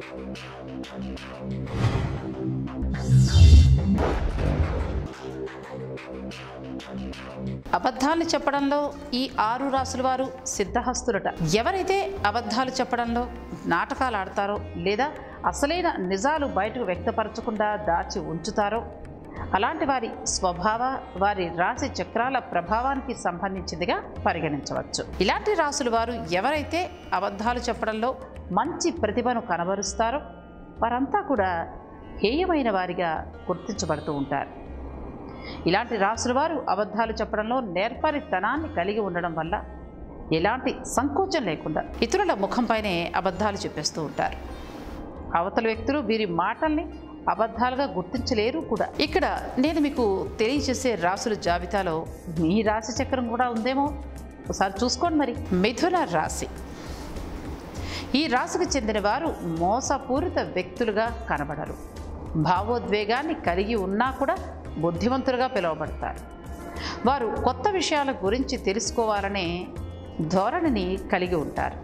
అబద్ధాలు చెప్పడంలో ఈ ఆరు రాసుల వారు సిద్ధహస్తులట ఎవరైతే అబద్ధాలు చెప్పడంలో నాటకాలు ఆడతారో లేదా అసలైన నిజాలు బయటకు వ్యక్తపరచకుండా దాచి ఉంచుతారో అలాంటి వారి స్వభావ వారి రాశి చక్రాల ప్రభావానికి సంబంధించిందిగా పరిగణించవచ్చు ఇలాంటి రాసుల వారు ఎవరైతే అబద్ధాలు చెప్పడంలో మంచి ప్రతిభను కనబరుస్తారో వారంతా కూడా హేయమైన వారిగా గుర్తించబడుతూ ఉంటారు ఇలాంటి రాసుల వారు అబద్ధాలు చెప్పడంలో నేర్పరితనాన్ని కలిగి ఉండడం వల్ల ఎలాంటి సంకోచం లేకుండా ఇతరుల ముఖంపైనే అబద్ధాలు చెప్పేస్తూ ఉంటారు అవతల వ్యక్తులు వీరి మాటల్ని అబద్ధాలుగా గుర్తించలేరు కూడా ఇక్కడ నేను మీకు తెలియజేసే రాసుల జాబితాలో మీ రాశి చక్రం కూడా ఉందేమో ఒకసారి చూసుకోండి మరి మిథున రాశి ఈ రాశికి చెందిన వారు మోసపూరిత వ్యక్తులుగా కనబడరు భావోద్వేగాన్ని కలిగి ఉన్నా కూడా బుద్ధిమంతులుగా పిలువబడతారు వారు కొత్త విషయాల గురించి తెలుసుకోవాలనే ధోరణిని కలిగి ఉంటారు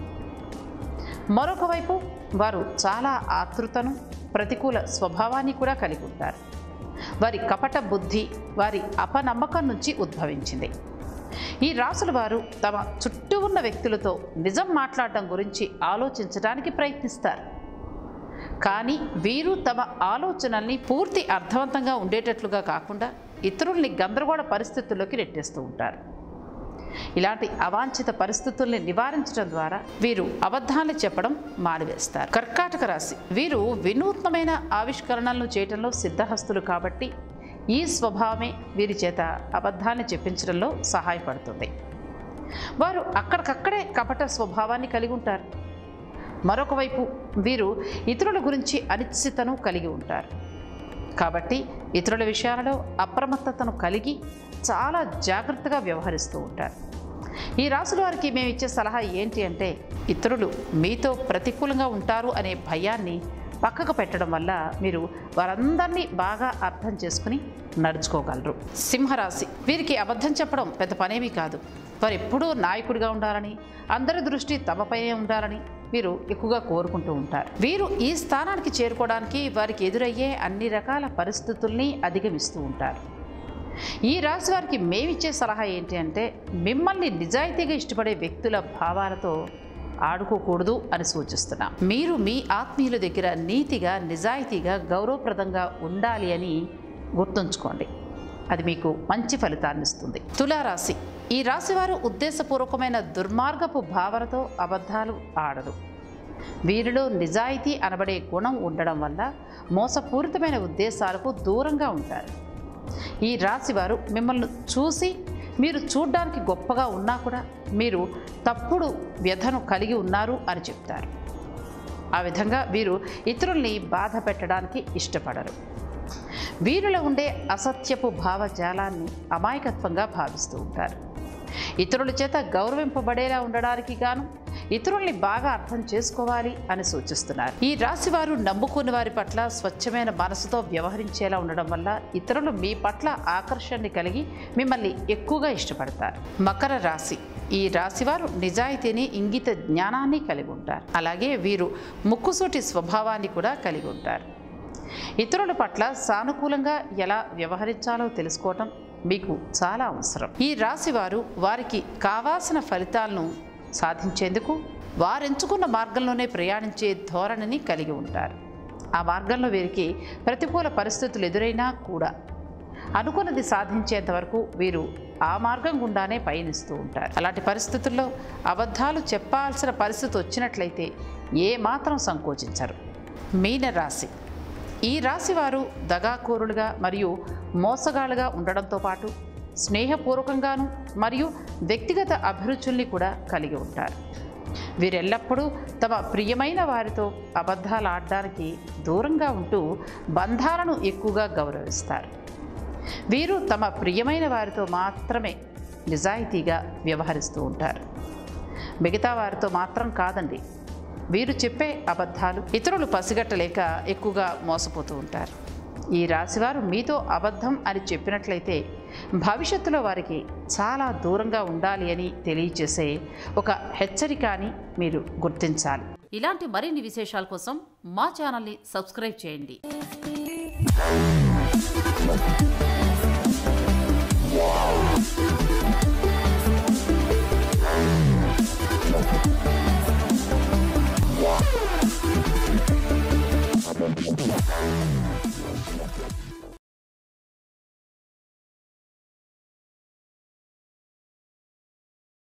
మరొక వైపు వారు చాలా ఆతృతను ప్రతికూల స్వభావాన్ని కూడా కలిగి ఉంటారు వారి కపట బుద్ధి వారి అపనమ్మకం నుంచి ఉద్భవించింది ఈ రాసుల వారు తమ చుట్టూ ఉన్న వ్యక్తులతో నిజం మాట్లాడటం గురించి ఆలోచించడానికి ప్రయత్నిస్తారు కానీ వీరు తమ ఆలోచనల్ని పూర్తి అర్థవంతంగా ఉండేటట్లుగా కాకుండా ఇతరుల్ని గందరగోళ పరిస్థితుల్లోకి నెట్టేస్తూ ఉంటారు ఇలాంటి అవాంఛిత పరిస్థితుల్ని నివారించడం ద్వారా వీరు అబద్ధాలు చెప్పడం మానివేస్తారు కర్కాటక రాశి వీరు వినూత్నమైన ఆవిష్కరణలను చేయటంలో సిద్ధహస్తులు కాబట్టి ఈ స్వభావమే వీరి చేత అబద్ధాన్ని చెప్పించడంలో సహాయపడుతుంది వారు అక్కడికక్కడే కపట స్వభావాన్ని కలిగి ఉంటారు మరొక వైపు వీరు ఇతరుల గురించి అనిశ్చితను కలిగి ఉంటారు కాబట్టి ఇతరుల విషయాలలో అప్రమత్తతను కలిగి చాలా జాగ్రత్తగా వ్యవహరిస్తూ ఉంటారు ఈ రాసుల వారికి మేము ఇచ్చే సలహా ఏంటి అంటే ఇతరులు మీతో ప్రతికూలంగా ఉంటారు అనే భయాన్ని పక్కకు పెట్టడం వల్ల మీరు వారందరినీ బాగా అర్థం చేసుకుని నడుచుకోగలరు సింహరాశి వీరికి అబద్ధం చెప్పడం పెద్ద పనేమీ కాదు వారు ఎప్పుడూ నాయకుడిగా ఉండాలని అందరి దృష్టి తమపైనే ఉండాలని వీరు ఎక్కువగా కోరుకుంటూ ఉంటారు వీరు ఈ స్థానానికి చేరుకోవడానికి వారికి ఎదురయ్యే అన్ని రకాల పరిస్థితుల్ని అధిగమిస్తూ ఉంటారు ఈ రాశి వారికి మేమిచ్చే సలహా ఏంటి అంటే మిమ్మల్ని నిజాయితీగా ఇష్టపడే వ్యక్తుల భావాలతో ఆడుకోకూడదు అని సూచిస్తున్నాం మీరు మీ ఆత్మీయుల దగ్గర నీతిగా నిజాయితీగా గౌరవప్రదంగా ఉండాలి అని గుర్తుంచుకోండి అది మీకు మంచి ఫలితాన్ని ఇస్తుంది తులారాశి ఈ రాశి వారు ఉద్దేశపూర్వకమైన దుర్మార్గపు భావనతో అబద్ధాలు ఆడరు వీరిలో నిజాయితీ అనబడే గుణం ఉండడం వల్ల మోసపూరితమైన ఉద్దేశాలకు దూరంగా ఉంటారు ఈ రాశి వారు మిమ్మల్ని చూసి మీరు చూడ్డానికి గొప్పగా ఉన్నా కూడా మీరు తప్పుడు వ్యధను కలిగి ఉన్నారు అని చెప్తారు ఆ విధంగా వీరు ఇతరుల్ని బాధ పెట్టడానికి ఇష్టపడరు వీరిలో ఉండే అసత్యపు భావజాలాన్ని అమాయకత్వంగా భావిస్తూ ఉంటారు ఇతరుల చేత గౌరవింపబడేలా ఉండడానికి గాను ఇతరుల్ని బాగా అర్థం చేసుకోవాలి అని సూచిస్తున్నారు ఈ రాశి వారు నమ్ముకున్న వారి పట్ల స్వచ్ఛమైన మనసుతో వ్యవహరించేలా ఉండడం వల్ల ఇతరులు మీ పట్ల ఆకర్షణని కలిగి మిమ్మల్ని ఎక్కువగా ఇష్టపడతారు మకర రాశి ఈ రాశివారు నిజాయితీని ఇంగిత జ్ఞానాన్ని కలిగి ఉంటారు అలాగే వీరు ముక్కుసూటి స్వభావాన్ని కూడా కలిగి ఉంటారు ఇతరుల పట్ల సానుకూలంగా ఎలా వ్యవహరించాలో తెలుసుకోవటం మీకు చాలా అవసరం ఈ రాశి వారు వారికి కావాల్సిన ఫలితాలను సాధించేందుకు వారెంచుకున్న మార్గంలోనే ప్రయాణించే ధోరణిని కలిగి ఉంటారు ఆ మార్గంలో వీరికి ప్రతికూల పరిస్థితులు ఎదురైనా కూడా అనుకున్నది సాధించేంత వరకు వీరు ఆ మార్గం గుండానే పయనిస్తూ ఉంటారు అలాంటి పరిస్థితుల్లో అబద్ధాలు చెప్పాల్సిన పరిస్థితి వచ్చినట్లయితే ఏ మాత్రం సంకోచించరు మీన రాశి ఈ రాశి వారు దగాకోరులుగా మరియు మోసగాళ్ళుగా ఉండడంతో పాటు స్నేహపూర్వకంగాను మరియు వ్యక్తిగత అభిరుచుల్ని కూడా కలిగి ఉంటారు వీరెల్లప్పుడూ తమ ప్రియమైన వారితో అబద్ధాలు ఆడడానికి దూరంగా ఉంటూ బంధాలను ఎక్కువగా గౌరవిస్తారు వీరు తమ ప్రియమైన వారితో మాత్రమే నిజాయితీగా వ్యవహరిస్తూ ఉంటారు మిగతా వారితో మాత్రం కాదండి వీరు చెప్పే అబద్ధాలు ఇతరులు పసిగట్టలేక ఎక్కువగా మోసపోతూ ఉంటారు ఈ రాశివారు మీతో అబద్ధం అని చెప్పినట్లయితే భవిష్యత్తులో వారికి చాలా దూరంగా ఉండాలి అని తెలియచేసే ఒక హెచ్చరిక అని మీరు గుర్తించాలి ఇలాంటి మరిన్ని విశేషాల కోసం మా ఛానల్ని సబ్స్క్రైబ్ చేయండి Thank you.